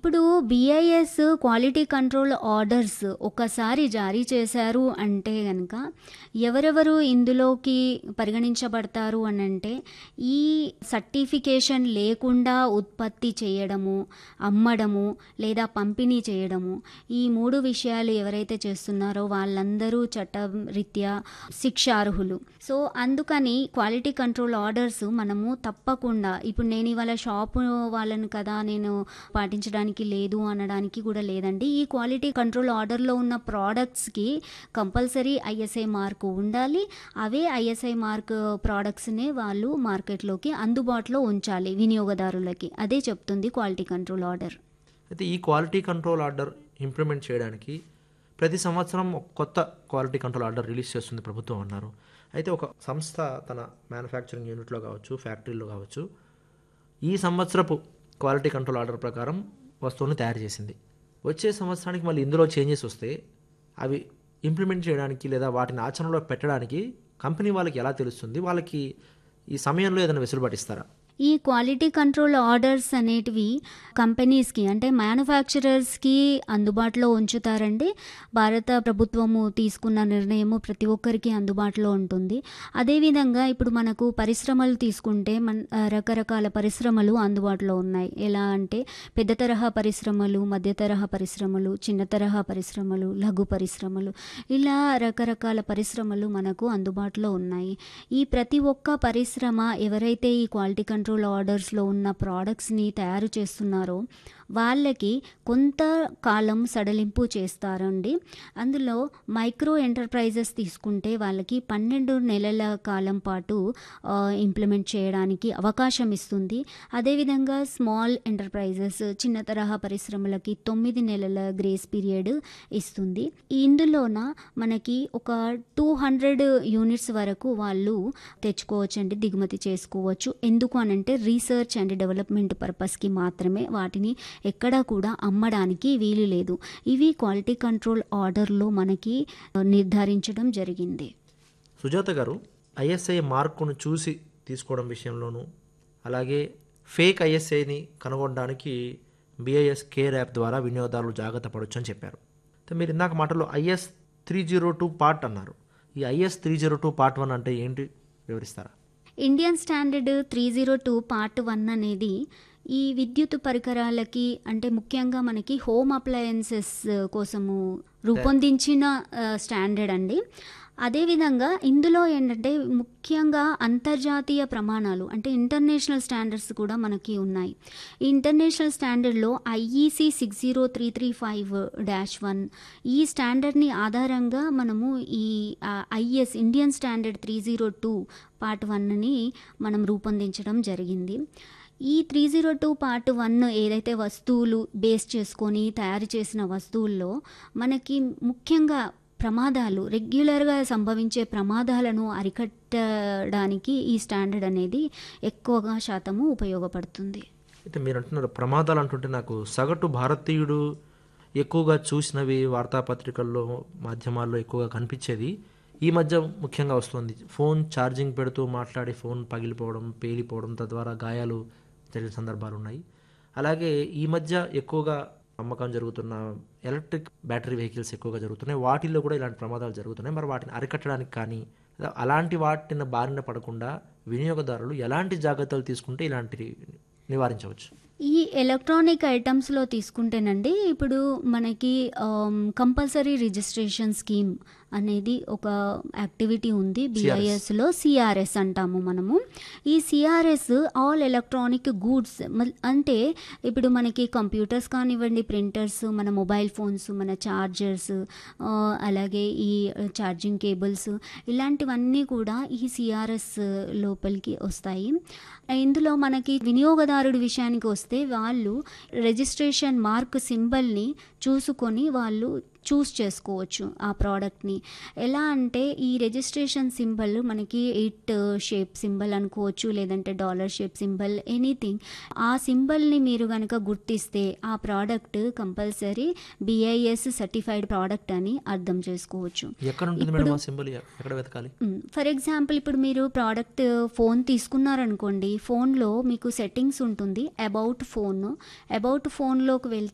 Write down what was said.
ఇప్పుడు BIS quality control orders ఒకసారి జారీ చేశారు అంటే గనక ఎవరెవరు ఇందులోకి పరిగణించబడతారు అని అంటే ఈ సర్టిఫికేషన్ లేకుండా ఉత్పత్తి చేయడము అమ్మడము లేదా పంపిణీ చేయడము ఈ మూడు విషయాలు ఎవరైతే చేస్తున్నారో వాళ్ళందరూ చట్టం రీత్యా శిక్షార్హులు సో అందుకని క్వాలిటీ కంట్రోల్ ఆర్డర్స్ మనము తప్పకుండా ఇప్పుడు నేను ఇవాళ షాపు వాళ్ళని కదా నేను పాటించడానికి లేదు అనడానికి కూడా లేదండి ఈ క్వాలిటీ కంట్రోల్ ఆర్డర్లో ఉన్న ప్రోడక్ట్స్కి కంపల్సరీ ఐఎస్ఐ మార్కు ఉండాలి అవే ఐఎస్ఐ మార్క్ ప్రోడక్ట్స్నే వాళ్ళు మార్కెట్లోకి అందుబాటులో ఉంచాలి వినియోగదారులకి అదే చెప్తుంది క్వాలిటీ కంట్రోల్ ఆర్డర్ అయితే ఈ క్వాలిటీ కంట్రోల్ ఆర్డర్ ఇంప్లిమెంట్ చేయడానికి ప్రతి సంవత్సరం ఒక కొత్త క్వాలిటీ కంట్రోల్ ఆర్డర్ రిలీజ్ చేస్తుంది ప్రభుత్వం అన్నారు అయితే ఒక సంస్థ తన మ్యానుఫ్యాక్చరింగ్ యూనిట్లో కావచ్చు ఫ్యాక్టరీలో కావచ్చు ఈ సంవత్సరపు క్వాలిటీ కంట్రోల్ ఆర్డర్ ప్రకారం వస్తువులను తయారు చేసింది వచ్చే సంవత్సరానికి మళ్ళీ ఇందులో చేంజెస్ వస్తే అవి ఇంప్లిమెంట్ చేయడానికి లేదా వాటిని ఆచరణలో పెట్టడానికి కంపెనీ వాళ్ళకి ఎలా తెలుస్తుంది వాళ్ళకి ఈ సమయంలో ఏదైనా వెసులుబాటు ఇస్తారా ఈ క్వాలిటీ కంట్రోల్ ఆర్డర్స్ అనేటివి కంపెనీస్కి అంటే మ్యానుఫ్యాక్చరర్స్కి అందుబాటులో ఉంచుతారండి భారత ప్రభుత్వము తీసుకున్న నిర్ణయము ప్రతి ఒక్కరికి అందుబాటులో ఉంటుంది అదేవిధంగా ఇప్పుడు మనకు పరిశ్రమలు తీసుకుంటే మన ఆ, రకరకాల పరిశ్రమలు అందుబాటులో ఉన్నాయి ఎలా అంటే పెద్ద తరహా పరిశ్రమలు మధ్య తరహా పరిశ్రమలు చిన్న తరహా పరిశ్రమలు లఘు పరిశ్రమలు ఇలా రకరకాల పరిశ్రమలు మనకు అందుబాటులో ఉన్నాయి ఈ ప్రతి ఒక్క పరిశ్రమ ఎవరైతే ఈ క్వాలిటీ కంట్రోల్ ఆర్డర్స్లో ఉన్న ప్రోడక్ట్స్ని తయారు చేస్తున్నారో వాళ్ళకి కొంత కాలం సడలింపు చేస్తారండి అందులో మైక్రో ఎంటర్ప్రైజెస్ తీసుకుంటే వాళ్ళకి పన్నెండు నెలల కాలం పాటు ఆ, ఇంప్లిమెంట్ చేయడానికి అవకాశం ఇస్తుంది అదేవిధంగా స్మాల్ ఎంటర్ప్రైజెస్ చిన్న తరహా పరిశ్రమలకి తొమ్మిది నెలల గ్రేస్ పీరియడ్ ఇస్తుంది ఇందులోన మనకి ఒక టూ హండ్రెడ్ యూనిట్స్ వరకు వాళ్ళు తెచ్చుకోవచ్చండి దిగుమతి చేసుకోవచ్చు ఎందుకు అనంటే రీసెర్చ్ అండ్ డెవలప్మెంట్ పర్పస్కి మాత్రమే వాటిని ఎక్కడా కూడా అమ్మడానికి వీలు లేదు ఇవి క్వాలిటీ కంట్రోల్ ఆర్డర్లో మనకి ఆ, నిర్ధారించడం జరిగింది సుజాత గారు ఐఎస్ఐ మార్కును చూసి తీసుకోవడం విషయంలోనూ అలాగే ఫేక్ ఐఎస్ఐని కనుగొనడానికి బిఐఎస్ కేర్ యాప్ ద్వారా వినియోగదారులు జాగ్రత్త పడవచ్చు అని చెప్పారు అయితే మీరు ఇందాక మాటలో IS three zero two part అన్నారు ఈ IS three zero two part one అంటే ఏంటి వివరిస్తారా Indian standard three zero two part one అనేది ఈ విద్యుత్ పరికరాలకి అంటే ముఖ్యంగా మనకి హోమ్ అప్లయన్సెస్ కోసము రూపొందించిన ఆ, స్టాండర్డ్ అండి అదేవిధంగా ఇందులో ఏంటంటే ముఖ్యంగా అంతర్జాతీయ ప్రమాణాలు అంటే ఇంటర్నేషనల్ స్టాండర్డ్స్ కూడా మనకి ఉన్నాయి ఈ ఇంటర్నేషనల్ స్టాండర్డ్లో IEC six zero three three five dash one ఈ స్టాండర్డ్ని ఆధారంగా మనము ఈ IS Indian standard three zero two part వన్ని మనం రూపొందించడం జరిగింది ఈ three zero two part one ఏదైతే వస్తువులు బేస్ చేసుకొని తయారు చేసిన వస్తువుల్లో మనకి ముఖ్యంగా ప్రమాదాలు రెగ్యులర్గా సంభవించే ప్రమాదాలను అరికట్టడానికి ఈ స్టాండర్డ్ అనేది ఎక్కువగా శాతము ఉపయోగపడుతుంది అయితే మీరు అంటున్నారు ప్రమాదాలు అంటుంటే నాకు సగటు భారతీయుడు ఎక్కువగా చూసినవి వార్తాపత్రికల్లో మాధ్యమాల్లో ఎక్కువగా కనిపించేది ఈ మధ్య ముఖ్యంగా వస్తుంది ఫోన్ ఛార్జింగ్ పెడుతూ మాట్లాడి ఫోన్ పగిలిపోవడం పేలిపోవడం తద్వారా గాయాలు జరిగిన సందర్భాలు ఉన్నాయి అలాగే ఈ మధ్య ఎక్కువగా అమ్మకం జరుగుతున్న ఎలక్ట్రిక్ బ్యాటరీ వెహికల్స్ ఎక్కువగా జరుగుతున్నాయి వాటిల్లో కూడా ఇలాంటి ప్రమాదాలు జరుగుతున్నాయి మరి వాటిని అరికట్టడానికి కానీ లేదా అలాంటి వాటిని బారిన పడకుండా వినియోగదారులు ఎలాంటి జాగ్రత్తలు తీసుకుంటే ఇలాంటివి నివారించవచ్చు ఈ ఎలక్ట్రానిక్ ఐటమ్స్లో తీసుకుంటేనండి ఇప్పుడు మనకి కంపల్సరీ రిజిస్ట్రేషన్ స్కీమ్ అనేది ఒక యాక్టివిటీ ఉంది బిఐఎస్లో సిఆర్ఎస్ అంటాము మనము ఈ సిఆర్ఎస్ ఆల్ ఎలక్ట్రానిక్ గూడ్స్ అంటే ఇప్పుడు మనకి కంప్యూటర్స్ కానివ్వండి ప్రింటర్స్ మన మొబైల్ ఫోన్స్ మన ఛార్జర్స్ అలాగే ఈ ఛార్జింగ్ కేబుల్స్ ఇలాంటివన్నీ కూడా ఈ సిఆర్ఎస్ లోపలికి వస్తాయి ఇందులో మనకి వినియోగదారుడి విషయానికి వస్తే వాళ్ళు రిజిస్ట్రేషన్ మార్క్ సింబల్ని చూసుకొని వాళ్ళు చూస్ చేసుకోవచ్చు ఆ ప్రోడక్ట్ని ఎలా అంటే ఈ రిజిస్ట్రేషన్ సింబల్ మనకి ఎయిట్ షేప్ సింబల్ అనుకోవచ్చు లేదంటే డాలర్ షేప్ సింబల్ ఎనీథింగ్ ఆ సింబల్ని మీరు కనుక గుర్తిస్తే ఆ product compulsory BIS certified product అని అర్థం చేసుకోవచ్చు ఎక్కడ ఉంటుంది మేడం ఆ సింబల్ ఎక్కడ వెతకాలి ఫర్ ఎగ్జాంపుల్ ఇప్పుడు మీరు ప్రోడక్ట్ ఫోన్ తీసుకున్నారనుకోండి ఫోన్లో మీకు సెట్టింగ్స్ ఉంటుంది అబౌట్ ఫోన్ అబౌట్ ఫోన్లోకి వెళ్తే